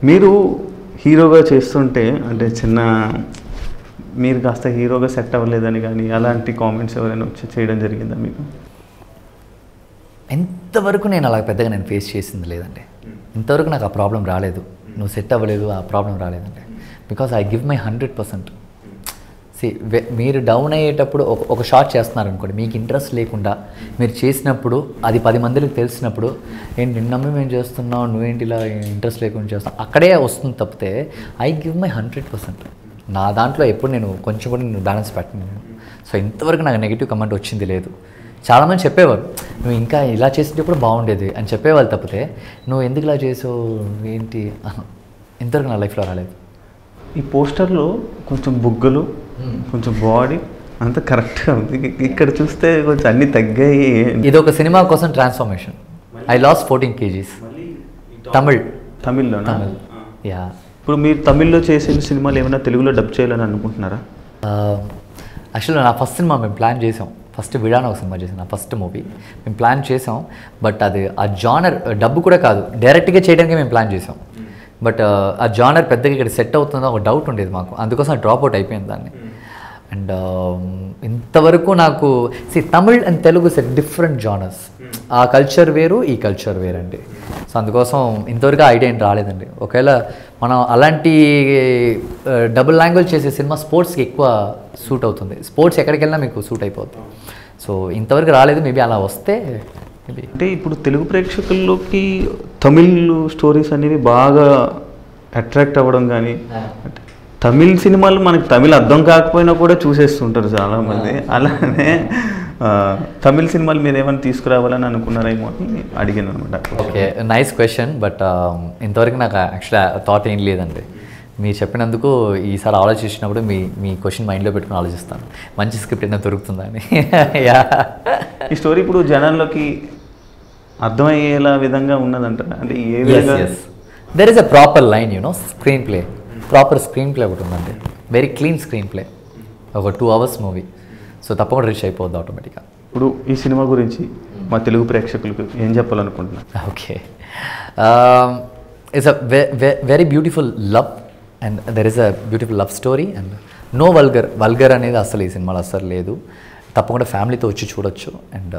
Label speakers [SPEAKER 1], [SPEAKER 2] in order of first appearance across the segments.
[SPEAKER 1] మీరు హీరోగా చేస్తుంటే అంటే చిన్న మీరు కాస్త హీరోగా సెట్ అవ్వలేదని కానీ అలాంటి కామెంట్స్ ఎవరైనా వచ్చి చేయడం జరిగిందా మీకు
[SPEAKER 2] ఎంతవరకు నేను అలా పెద్దగా నేను ఫేస్ చేసింది లేదండి ఇంతవరకు నాకు ఆ ప్రాబ్లం రాలేదు నువ్వు సెట్ అవ్వలేదు ఆ ప్రాబ్లం రాలేదండి because I give my hundred percent see మీరు డౌన్ అయ్యేటప్పుడు ఒక ఒక షాట్ చేస్తున్నారు అనుకోండి మీకు ఇంట్రెస్ట్ లేకుండా మీరు చేసినప్పుడు అది పది మందికి తెలిసినప్పుడు ఏంటి నిన్న నమ్మి మేము చేస్తున్నావు నువ్వేంటి ఇలా ఇంట్రెస్ట్ లేకుండా చేస్తావు అక్కడే వస్తుంది తప్పితే I give my hundred percent నా దాంట్లో ఎప్పుడు నేను కొంచెం కూడా నేను బ్యాలెన్స్ పెట్టను నేను సో ఇంతవరకు నాకు నెగిటివ్ కమెంట్ వచ్చింది లేదు చాలామంది చెప్పేవారు నువ్వు ఇంకా ఇలా చేసేటప్పుడు బాగుండేది అని చెప్పేవాళ్ళు తప్పితే నువ్వు ఎందుకు ఇలా చేసావు ఏంటి అహ, ఇంతవరకు నా లైఫ్లో రాలేదు
[SPEAKER 1] ఈ పోస్టర్లో కొంచెం బుగ్గలు కొంచెం బాడీ అంతా కరెక్ట్గా ఉంది ఇక- ఇక్కడ చూస్తే కొంచెం అన్నీ తగ్గాయి
[SPEAKER 2] ఇది ఒక సినిమా కోసం transformation I loss fourteen kgs Tamil
[SPEAKER 1] తమిళ్లోనా
[SPEAKER 2] తమిళ్ యా
[SPEAKER 1] ఇప్పుడు మీరు తమిళ్లో చేసిన సినిమాలు ఏమైనా తెలుగులో డబ్ చేయాలని అనుకుంటున్నారా
[SPEAKER 2] యాక్చువల్లీ నా ఫస్ట్ సినిమా మేము ప్లాన్ చేసాం ఫస్ట్ విడాన ఒక సినిమా చేసాం నా ఫస్ట్ మూవీ మేము ప్లాన్ చేసాం బట్ అది ఆ జానర్ డబ్బు కూడా కాదు డైరెక్ట్గా చేయడానికి మేము ప్లాన్ చేసాం బట్ ఆ జానర్ పెద్దగా ఇక్కడ సెట్ అవుతుందో ఒక డౌట్ ఉండేది మాకు అందుకోసం డ్రాప్ అవుట్ అయిపోయింది దాన్ని అండ్ ఇంతవరకు నాకు see Tamil and Telugu set different genres ఆ కల్చర్ వేరు ఈ కల్చర్ వేరండి సో అందుకోసం ఇంతవరకు ఐడియా ఏం రాలేదండి ఒకవేళ మనం అలాంటి డబుల్ లాంగ్వేజ్ చేసే సినిమా స్పోర్ట్స్కి ఎక్కువ సూట్ అవుతుంది స్పోర్ట్స్ ఎక్కడికి వెళ్ళినా మీకు సూట్ అయిపోతుంది సో ఇంతవరకు రాలేదు మేబీ అలా వస్తే మేబీ
[SPEAKER 1] అంటే ఇప్పుడు తెలుగు ప్రేక్షకుల్లోకి తమిళ్ స్టోరీస్ అనేవి బాగా అట్రాక్ట్ అవ్వడం కానీ అంటే తమిళ్ సినిమాలు మనకి తమిళ్ అర్థం కాకపోయినా కూడా చూసేస్తుంటారు చాలామంది అలానే ఆ, తమిళ్ సినిమాలు మీరు ఏమైనా తీసుకురావాలని అనుకున్నారేమో అని అడిగాను అనమాట
[SPEAKER 2] ఓకే నైస్ క్వశ్చన్ బట్ ఇంతవరకు నాకు యాక్చువల్లీ థాట్ ఏం లేదండి మీరు చెప్పినందుకు ఈసారి ఆలోచించినప్పుడు మీ మీ క్వశ్చన్ మైండ్లో పెట్టుకుని ఆలోచిస్తాను మంచి స్క్రిప్ట్ ఏదైనా దొరుకుతుందని యా
[SPEAKER 1] ఈ స్టోరీ ఇప్పుడు జనాల్లోకి అర్థమయ్యేలా విధంగా ఉన్నదంటారా అంటే ఏ
[SPEAKER 2] ఎస్
[SPEAKER 1] విధంగా
[SPEAKER 2] yes there is a proper line you know screenplay proper screenplay ఒకటి ఉందండి వెరీ క్లీన్ స్క్రీన్ ప్లే ఒక టూ అవర్స్ మూవీ సో తప్పకుండా రీచ్ అయిపోద్ది ఆటోమేటిక్గా
[SPEAKER 1] ఇప్పుడు ఈ సినిమా గురించి మా తెలుగు ప్రేక్షకులకు ఏం చెప్పాలనుకుంటున్నారు
[SPEAKER 2] okay it's a very beautiful love and there is a beautiful love story and no vulgar vulgar అనేది అసలు ఈ సినిమాలో అసలు లేదు తప్పకుండా ఫ్యామిలీతో వచ్చి చూడొచ్చు అండ్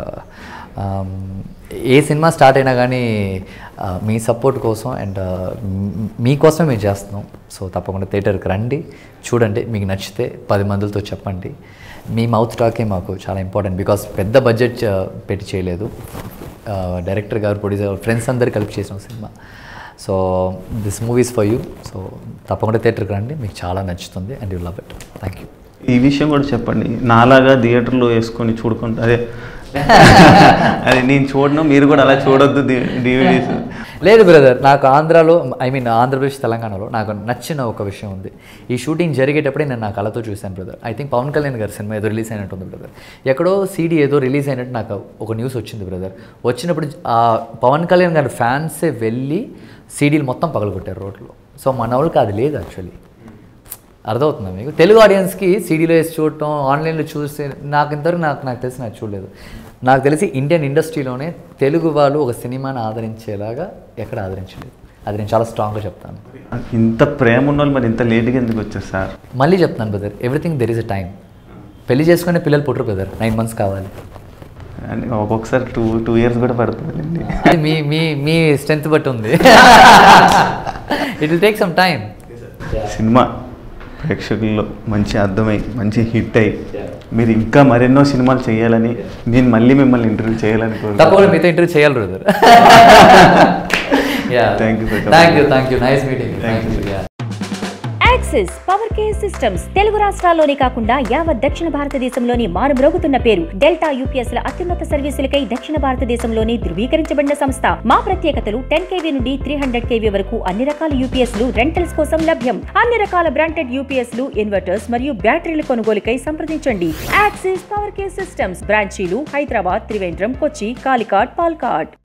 [SPEAKER 2] ఏ సినిమా స్టార్ట్ అయినా కానీ uh, మీ సపోర్ట్ కోసం అండ్ మీకోసమే మేము చేస్తున్నాం సో తప్పకుండా థియేటర్కి రండి చూడండి మీకు నచ్చితే పది మందులతో చెప్పండి మీ మౌత్ టాకే మాకు చాలా ఇంపార్టెంట్ బికాస్ పెద్ద బడ్జెట్ పెట్టి చేయలేదు డైరెక్టర్ గారు ప్రొడ్యూసర్ గారు ఫ్రెండ్స్ అందరు కలిపి చేసిన cinema so this movies for you so తప్పకుండా థియేటర్కి రండి మీకు చాలా నచ్చుతుంది and you love it thank you
[SPEAKER 1] ఈ విషయం కూడా చెప్పండి నాలాగా థియేటర్లో వేసుకొని చూడుకుంటా అదే అదే నేను చూడను మీరు కూడా అలా చూడొద్దు డివిడీస్
[SPEAKER 2] లేదు బ్రదర్ నాకు ఆంధ్రాలో ఐ మీన్ ఆంధ్రప్రదేశ్ తెలంగాణలో నాకు నచ్చిన ఒక విషయం ఉంది ఈ షూటింగ్ జరిగేటప్పుడే నేను నా కళతో చూశాను brother I think Pavan Kalyan గారి సినిమా ఏదో రిలీజ్ అయినట్టు ఉంది బ్రదర్ ఎక్కడో సీడీ ఏదో రిలీజ్ అయినట్టు నాకు ఒక న్యూస్ వచ్చింది బ్రదర్ వచ్చినప్పుడు ఆ పవన్ కళ్యాణ్ గారి ఫ్యాన్సే వెళ్ళి సీడీలు మొత్తం పగలగొట్టారు రోడ్లో సో మన వాళ్ళకి అది లేదు యాక్చువల్లీ అర్థమవుతుందా మీకు తెలుగు ఆడియన్స్కి సీడీలో వేసి చూడటం ఆన్లైన్లో చూస్తే నాకు ఇంతవరకు నాకు నాకు తెలిసి నాకు చూడలేదు నాకు తెలిసి ఇండియన్ ఇండస్ట్రీలోనే తెలుగు వాళ్ళు ఒక సినిమాని ఆదరించేలాగా ఎక్కడ ఆదరించలేదు అది నేను చాలా స్ట్రాంగ్గా చెప్తాను
[SPEAKER 1] ఇంత ప్రేమ ఉన్న వాళ్ళు మరి ఇంత లేట్గా ఎందుకు వచ్చారు సార్
[SPEAKER 2] మళ్ళీ చెప్తాను brother everything there is a time పెళ్లి చేసుకునే పిల్లలు పుట్టరు బ్రదర్ నైన్ మంత్స్ కావాలి
[SPEAKER 1] అని ఒక్కొక్కసారి టూ టూ ఇయర్స్ కూడా పడుతుందండి
[SPEAKER 2] అది మీ మీ మీ స్ట్రెంత్ బట్టి ఉంది it will take some time
[SPEAKER 1] cinema ప్రేక్షకుల్లో మంచి అర్థమై మంచి హిట్ అయ్యి మీరు ఇంకా మరెన్నో సినిమాలు చేయాలని నేను మళ్ళీ మిమ్మల్ని ఇంటర్వ్యూ చేయాలని
[SPEAKER 2] తప్పకుండా
[SPEAKER 1] కోరుకుంటున్నాను.
[SPEAKER 2] మీతో ఇంటర్వ్యూ చేయాలి brother
[SPEAKER 1] Thank you for coming.
[SPEAKER 2] Thank you thank you nice meeting
[SPEAKER 1] Thank
[SPEAKER 2] thank
[SPEAKER 1] you.
[SPEAKER 2] You
[SPEAKER 3] Axis power care systems Telugu రాష్ట్రాల్లోనే కాకుండా యావత్ దక్షిణ భారతదేశంలోని మారుమ్రోగుతున్న పేరు డెల్టా యూపీఎస్ ల అత్యున్నత సర్వీసులకై దక్షిణ భారతదేశంలోని ధృవీకరించబడిన సంస్థ మా ప్రత్యేకతలు టెన్ కేవీ నుండి త్రీ హండ్రెడ్ కేవీ వరకు అన్ని రకాల యూపీఎస్ లు రెంటల్స్ కోసం లభ్యం అన్ని రకాల బ్రాండెడ్ యూపీఎస్ లు ఇన్వర్టర్స్ మరియు బ్యాటరీల కొనుగోలుకై సంప్రదించండి యాక్సిస్ పవర్ కేర్ సిస్టమ్స్ బ్రాంచీలు హైదరాబాద్ త్రివేంద్రం కొచ్చి కాలికాడ్ పాల్కాడ్